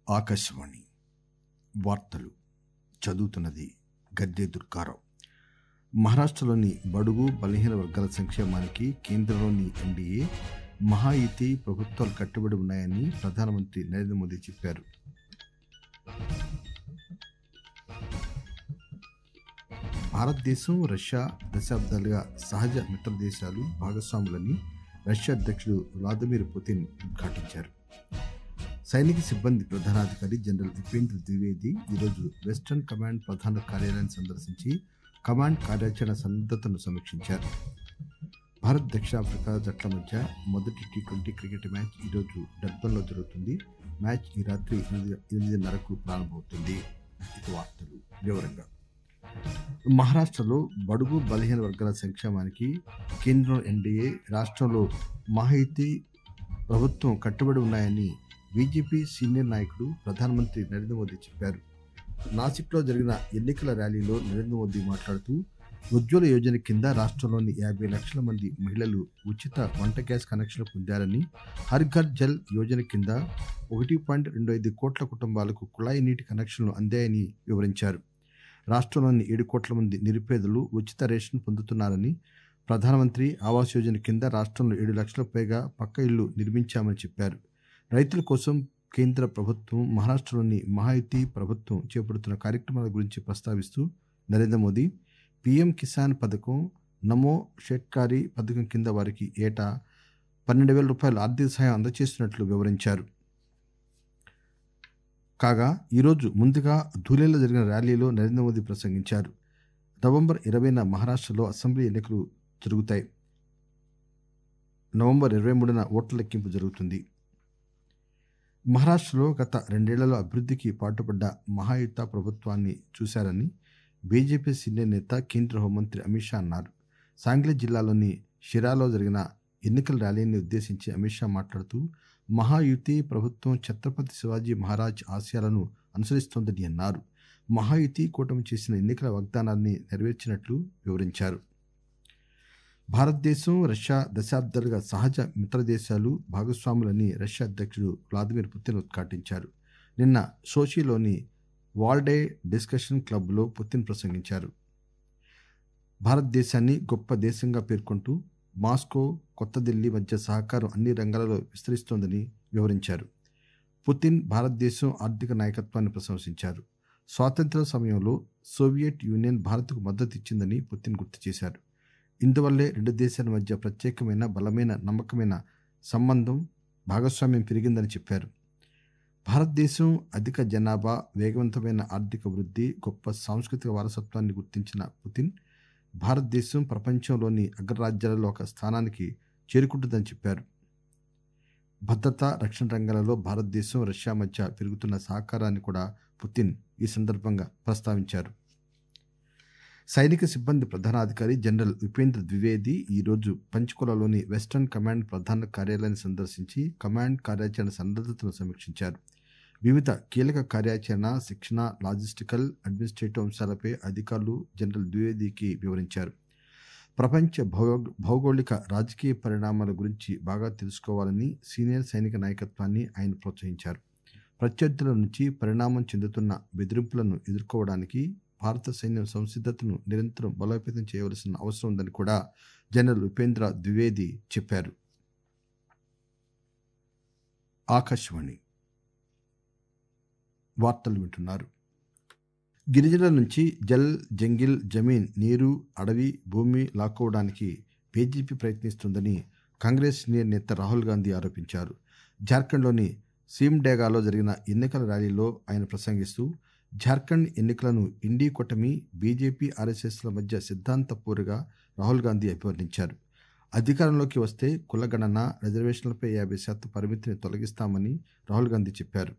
ఆకాశవాణి వార్తలు చదువుతున్నది గద్దె దుర్గారావు మహారాష్ట్రలోని బడుగు బలహీన వర్గాల సంక్షేమానికి కేంద్రంలోని ఎన్డీఏ మహాయుతి ప్రభుత్వాలు కట్టుబడి ఉన్నాయని ప్రధానమంత్రి నరేంద్ర మోదీ చెప్పారు భారతదేశం రష్యా దశాబ్దాలుగా సహజ మిత్ర దేశాలు భాగస్వాములని రష్యా అధ్యక్షుడు వ్లాదిమిర్ పుతిన్ ఉద్ఘాటించారు సైనిక సిబ్బంది ప్రధానాధికారి జనరల్ ఉపేంద్ర ద్వివేది ఈరోజు వెస్టర్న్ కమాండ్ ప్రధాన కార్యాలయాన్ని సందర్శించి కమాండ్ కార్యాచరణ సన్నద్దతను సమీక్షించారు భారత్ దక్షిణాఫ్రికా జట్ల మధ్య మొదటి టీ ట్వంటీ క్రికెట్ మ్యాచ్ ఈరోజు డర్బన్లో జరుగుతుంది మ్యాచ్ ఈ రాత్రి ఎనిమిది ఎనిమిదిన్నరకు ప్రారంభమవుతుంది ఇక వార్తలు వివరంగా మహారాష్ట్రలో బడుగు బలహీన వర్గాల సంక్షేమానికి కేంద్రం ఎన్డీఏ రాష్ట్రంలో మాహితి ప్రభుత్వం కట్టుబడి ఉన్నాయని బీజేపీ సీనియర్ నాయకుడు ప్రధానమంత్రి నరేంద్ర మోదీ చెప్పారు నాసిక్లో జరిగిన ఎన్నికల ర్యాలీలో నరేంద్ర మోదీ మాట్లాడుతూ ఉజ్వల యోజన కింద రాష్ట్రంలోని యాభై లక్షల మంది మహిళలు ఉచిత వంట గ్యాస్ కనెక్షన్లు పొందారని హర్ ఘర్ జల్ యోజన కింద ఒకటి పాయింట్ రెండు ఐదు కోట్ల కుటుంబాలకు కుళాయి నీటి కనెక్షన్లు అందాయని వివరించారు రాష్ట్రంలోని ఏడు కోట్ల మంది నిరుపేదలు ఉచిత రేషన్ పొందుతున్నారని ప్రధానమంత్రి ఆవాస్ యోజన కింద రాష్ట్రంలో ఏడు లక్షల పైగా పక్క ఇళ్లు నిర్మించామని చెప్పారు రైతుల కోసం కేంద్ర ప్రభుత్వం మహారాష్ట్రలోని మహాయుతి ప్రభుత్వం చేపడుతున్న కార్యక్రమాల గురించి ప్రస్తావిస్తూ నరేంద్ర మోదీ పీఎం కిసాన్ పథకం నమో షెట్కారీ పథకం కింద వారికి ఏటా పన్నెండు వేల రూపాయల ఆర్థిక సహాయం అందజేస్తున్నట్లు వివరించారు కాగా ఈరోజు ముందుగా ధూలేలో జరిగిన ర్యాలీలో నరేంద్ర మోదీ ప్రసంగించారు నవంబర్ ఇరవైన మహారాష్ట్రలో అసెంబ్లీ ఎన్నికలు జరుగుతాయి నవంబర్ ఇరవై మూడున ఓట్ల లెక్కింపు జరుగుతుంది మహారాష్ట్రలో గత రెండేళ్లలో అభివృద్ధికి పాటుపడ్డ మహాయుత ప్రభుత్వాన్ని చూశారని బీజేపీ సీనియర్ నేత కేంద్ర హోంమంత్రి అమిత్ షా అన్నారు సాంగ్లీ జిల్లాలోని షిరాలో జరిగిన ఎన్నికల ర్యాలీని ఉద్దేశించి అమిత్ షా మాట్లాడుతూ మహాయుతి ప్రభుత్వం ఛత్రపతి శివాజీ మహారాజ్ ఆశయాలను అనుసరిస్తోందని అన్నారు మహాయుతి కూటమి చేసిన ఎన్నికల వాగ్దానాన్ని నెరవేర్చినట్లు వివరించారు భారతదేశం రష్యా దశాబ్దాలుగా సహజ మిత్ర దేశాలు భాగస్వాములని రష్యా అధ్యక్షుడు వ్లాదిమిర్ పుతిన్ ఉద్ఘాటించారు నిన్న సోచీలోని వాల్డే డిస్కషన్ క్లబ్లో పుతిన్ ప్రసంగించారు భారతదేశాన్ని గొప్ప దేశంగా పేర్కొంటూ మాస్కో కొత్త ఢిల్లీ మధ్య సహకారం అన్ని రంగాలలో విస్తరిస్తోందని వివరించారు పుతిన్ భారతదేశం ఆర్థిక నాయకత్వాన్ని ప్రశంసించారు స్వాతంత్ర్య సమయంలో సోవియట్ యూనియన్ భారత్కు మద్దతు ఇచ్చిందని పుతిన్ గుర్తు చేశారు ఇందువల్లే రెండు దేశాల మధ్య ప్రత్యేకమైన బలమైన నమ్మకమైన సంబంధం భాగస్వామ్యం పెరిగిందని చెప్పారు భారతదేశం అధిక జనాభా వేగవంతమైన ఆర్థిక వృద్ధి గొప్ప సాంస్కృతిక వారసత్వాన్ని గుర్తించిన పుతిన్ భారతదేశం ప్రపంచంలోని అగ్రరాజ్యాలలో ఒక స్థానానికి చేరుకుంటుందని చెప్పారు భద్రత రక్షణ రంగాలలో భారతదేశం రష్యా మధ్య పెరుగుతున్న సహకారాన్ని కూడా పుతిన్ ఈ సందర్భంగా ప్రస్తావించారు సైనిక సిబ్బంది ప్రధానాధికారి జనరల్ ఉపేంద్ర ద్వివేది ఈరోజు పంచకులలోని వెస్టర్న్ కమాండ్ ప్రధాన కార్యాలయాన్ని సందర్శించి కమాండ్ కార్యాచరణ సన్నద్దతను సమీక్షించారు వివిధ కీలక కార్యాచరణ శిక్షణ లాజిస్టికల్ అడ్మినిస్ట్రేటివ్ అంశాలపై అధికారులు జనరల్ ద్వివేదికి వివరించారు ప్రపంచ భౌగోళిక రాజకీయ పరిణామాల గురించి బాగా తెలుసుకోవాలని సీనియర్ సైనిక నాయకత్వాన్ని ఆయన ప్రోత్సహించారు ప్రత్యర్థుల నుంచి పరిణామం చెందుతున్న బెదిరింపులను ఎదుర్కోవడానికి భారత సైన్యం సంసిద్ధతను నిరంతరం బలోపేతం చేయవలసిన అవసరం ఉందని కూడా జనరల్ ఉపేంద్ర ద్వివేది చెప్పారు ఆకాశవాణి వార్తలు వింటున్నారు గిరిజనుల నుంచి జల్ జంగిల్ జమీన్ నీరు అడవి భూమి లాక్కోవడానికి బీజేపీ ప్రయత్నిస్తుందని కాంగ్రెస్ సీనియర్ నేత రాహుల్ గాంధీ ఆరోపించారు జార్ఖండ్లోని సీమ్డేగాలో జరిగిన ఎన్నికల ర్యాలీలో ఆయన ప్రసంగిస్తూ జార్ఖండ్ ఎన్నికలను ఇండీ కూటమి బీజేపీ ఆర్ఎస్ఎస్ల మధ్య సిద్ధాంతపూర్వగా రాహుల్ గాంధీ అభివర్ణించారు అధికారంలోకి వస్తే కులగణన రిజర్వేషన్లపై యాభై శాతం పరిమితిని తొలగిస్తామని రాహుల్ గాంధీ చెప్పారు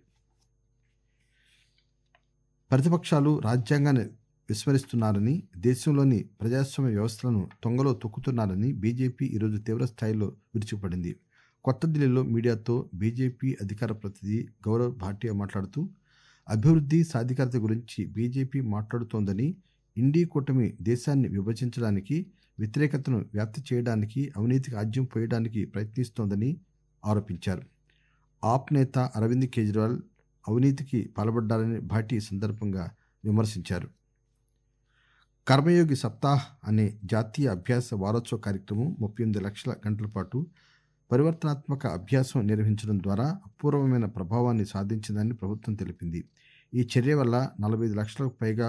ప్రతిపక్షాలు రాజ్యాంగాన్ని విస్మరిస్తున్నారని దేశంలోని ప్రజాస్వామ్య వ్యవస్థలను తొంగలో తొక్కుతున్నారని బీజేపీ ఈరోజు తీవ్ర స్థాయిలో విరుచుకుపడింది కొత్త ఢిల్లీలో మీడియాతో బీజేపీ అధికార ప్రతినిధి గౌరవ్ భాటియా మాట్లాడుతూ అభివృద్ధి సాధికారత గురించి బీజేపీ మాట్లాడుతోందని ఇండీ కూటమి దేశాన్ని విభజించడానికి వ్యతిరేకతను వ్యాప్తి చేయడానికి అవినీతికి ఆజ్యం పోయడానికి ప్రయత్నిస్తోందని ఆరోపించారు ఆప్ నేత అరవింద్ కేజ్రీవాల్ అవినీతికి పాల్పడ్డారని భాటి ఈ సందర్భంగా విమర్శించారు కర్మయోగి సప్తాహ్ అనే జాతీయ అభ్యాస వారోత్సవ కార్యక్రమం ముప్పై ఎనిమిది లక్షల గంటల పాటు పరివర్తనాత్మక అభ్యాసం నిర్వహించడం ద్వారా అపూర్వమైన ప్రభావాన్ని సాధించిందని ప్రభుత్వం తెలిపింది ఈ చర్య వల్ల నలభై ఐదు లక్షలకు పైగా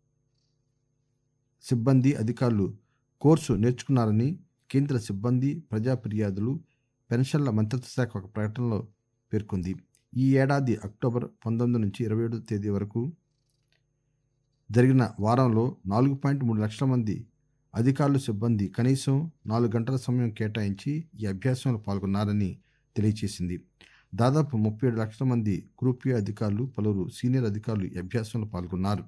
సిబ్బంది అధికారులు కోర్సు నేర్చుకున్నారని కేంద్ర సిబ్బంది ప్రజా ఫిర్యాదులు పెన్షన్ల మంత్రిత్వ శాఖ ఒక ప్రకటనలో పేర్కొంది ఈ ఏడాది అక్టోబర్ పంతొమ్మిది నుంచి ఇరవై ఏడవ తేదీ వరకు జరిగిన వారంలో నాలుగు పాయింట్ మూడు లక్షల మంది అధికారులు సిబ్బంది కనీసం నాలుగు గంటల సమయం కేటాయించి ఈ అభ్యాసంలో పాల్గొన్నారని తెలియజేసింది దాదాపు ముప్పై ఏడు లక్షల మంది గ్రూప్ ఏ అధికారులు పలువురు సీనియర్ అధికారులు ఈ అభ్యాసంలో పాల్గొన్నారు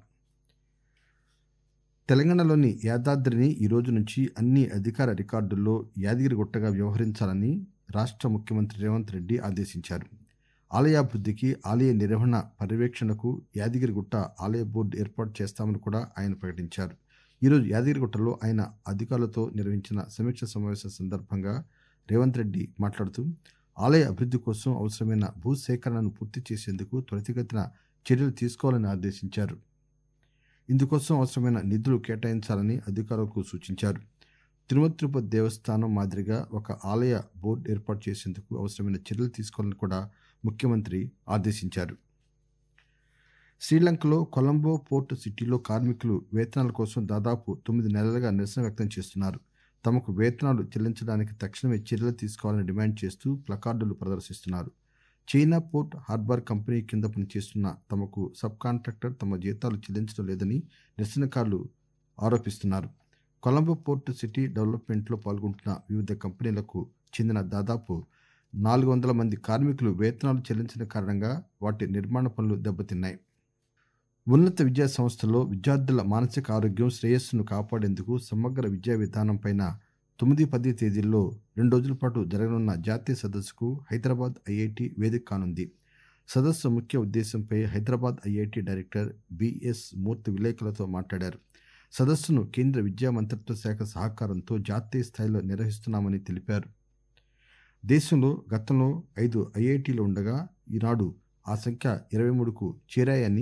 తెలంగాణలోని యాదాద్రిని ఈ రోజు నుంచి అన్ని అధికార రికార్డుల్లో యాదగిరిగుట్టగా వ్యవహరించాలని రాష్ట్ర ముఖ్యమంత్రి రేవంత్ రెడ్డి ఆదేశించారు ఆలయాభివృద్ధికి ఆలయ నిర్వహణ పర్యవేక్షణకు యాదగిరిగుట్ట ఆలయ బోర్డు ఏర్పాటు చేస్తామని కూడా ఆయన ప్రకటించారు ఈరోజు యాదగిరిగుట్టలో ఆయన అధికారులతో నిర్వహించిన సమీక్ష సమావేశం సందర్భంగా రేవంత్ రెడ్డి మాట్లాడుతూ ఆలయ అభివృద్ధి కోసం అవసరమైన భూ సేకరణను పూర్తి చేసేందుకు త్వరితగతిన చర్యలు తీసుకోవాలని ఆదేశించారు ఇందుకోసం అవసరమైన నిధులు కేటాయించాలని అధికారులకు సూచించారు తిరుమల తిరుపతి దేవస్థానం మాదిరిగా ఒక ఆలయ బోర్డు ఏర్పాటు చేసేందుకు అవసరమైన చర్యలు తీసుకోవాలని కూడా ముఖ్యమంత్రి ఆదేశించారు శ్రీలంకలో కొలంబో పోర్ట్ సిటీలో కార్మికులు వేతనాల కోసం దాదాపు తొమ్మిది నెలలుగా నిరసన వ్యక్తం చేస్తున్నారు తమకు వేతనాలు చెల్లించడానికి తక్షణమే చర్యలు తీసుకోవాలని డిమాండ్ చేస్తూ ప్లకార్డులు ప్రదర్శిస్తున్నారు చైనా పోర్ట్ హార్బర్ కంపెనీ కింద పనిచేస్తున్న తమకు సబ్ కాంట్రాక్టర్ తమ జీతాలు చెల్లించడం లేదని నిరసనకారులు ఆరోపిస్తున్నారు కొలంబో పోర్ట్ సిటీ డెవలప్మెంట్లో పాల్గొంటున్న వివిధ కంపెనీలకు చెందిన దాదాపు నాలుగు వందల మంది కార్మికులు వేతనాలు చెల్లించిన కారణంగా వాటి నిర్మాణ పనులు దెబ్బతిన్నాయి ఉన్నత విద్యా సంస్థల్లో విద్యార్థుల మానసిక ఆరోగ్యం శ్రేయస్సును కాపాడేందుకు సమగ్ర విద్యా విధానంపైన తొమ్మిది పది తేదీల్లో రెండు రోజుల పాటు జరగనున్న జాతీయ సదస్సుకు హైదరాబాద్ ఐఐటి వేదిక కానుంది సదస్సు ముఖ్య ఉద్దేశంపై Hyderabad IIT director B S Murthy విలేకరులతో మాట్లాడారు సదస్సును కేంద్ర విద్యా మంత్రిత్వ శాఖ సహకారంతో జాతీయ స్థాయిలో నిర్వహిస్తున్నామని తెలిపారు దేశంలో గతంలో ఐదు ఐఐటీలు ఉండగా ఈనాడు ఆ సంఖ్య ఇరవై మూడుకు చేరాయని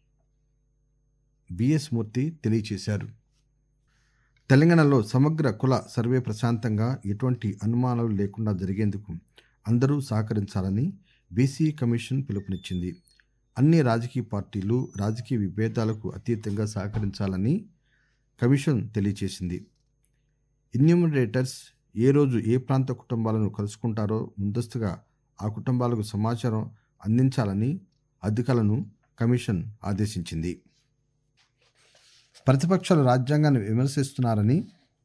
బిఎస్ మూర్తి తెలియచేశారు తెలంగాణలో సమగ్ర కుల సర్వే ప్రశాంతంగా ఎటువంటి అనుమానాలు లేకుండా జరిగేందుకు అందరూ సహకరించాలని బీసీ కమిషన్ పిలుపునిచ్చింది అన్ని రాజకీయ పార్టీలు రాజకీయ విభేదాలకు అతీతంగా సహకరించాలని కమిషన్ తెలియచేసింది ఇన్యూమరేటర్స్ ఏ రోజు ఏ ప్రాంత కుటుంబాలను కలుసుకుంటారో ముందస్తుగా ఆ కుటుంబాలకు సమాచారం అందించాలని అధికారులను కమిషన్ ఆదేశించింది ప్రతిపక్షాలు రాజ్యాంగాన్ని విమర్శిస్తున్నారని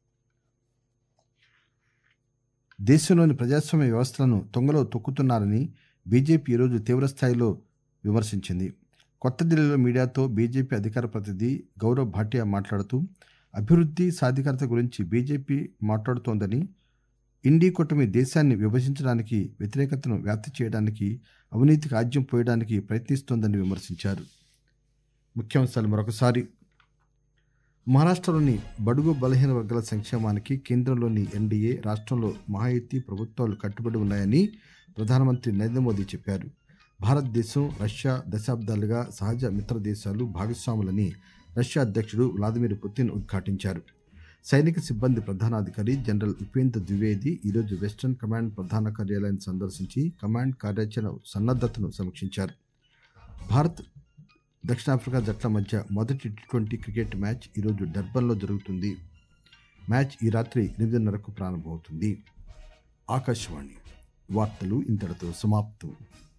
దేశంలోని ప్రజాస్వామ్య వ్యవస్థలను తొంగలో తొక్కుతున్నారని బీజేపీ ఈరోజు తీవ్రస్థాయిలో విమర్శించింది కొత్త ఢిల్లీలో మీడియాతో బీజేపీ అధికార ప్రతినిధి గౌరవ్ భాటియా మాట్లాడుతూ అభివృద్ధి సాధికారత గురించి బీజేపీ మాట్లాడుతోందని ఇండీ కూటమి దేశాన్ని విభజించడానికి వ్యతిరేకతను వ్యాప్తి చేయడానికి అవినీతికి ఆజ్యం పోయడానికి ప్రయత్నిస్తోందని విమర్శించారు ముఖ్యాంశాలు మరొకసారి మహారాష్ట్రలోని బడుగు బలహీన వర్గాల సంక్షేమానికి కేంద్రంలోని ఎన్డీఏ రాష్ట్రంలో మహాయుతి ప్రభుత్వాలు కట్టుబడి ఉన్నాయని ప్రధానమంత్రి నరేంద్ర మోదీ చెప్పారు భారతదేశం రష్యా దశాబ్దాలుగా సహజ మిత్ర దేశాలు భాగస్వాములని రష్యా అధ్యక్షుడు వ్లాదిమిర్ పుతిన్ ఉద్ఘాటించారు సైనిక సిబ్బంది ప్రధానాధికారి జనరల్ ఉపేంద్ర ద్వివేది ఈరోజు వెస్టర్న్ కమాండ్ ప్రధాన కార్యాలయాన్ని సందర్శించి కమాండ్ కార్యాచరణ సన్నద్దతను సమీక్షించారు భారత్ దక్షిణాఫ్రికా జట్ల మధ్య మొదటి టీ ట్వంటీ క్రికెట్ మ్యాచ్ ఈరోజు డర్బన్లో జరుగుతుంది మ్యాచ్ ఈ రాత్రి ఎనిమిదిన్నరకు ప్రారంభమవుతుంది ఆకాశవాణి వార్తలు ఇంతటితో సమాప్తం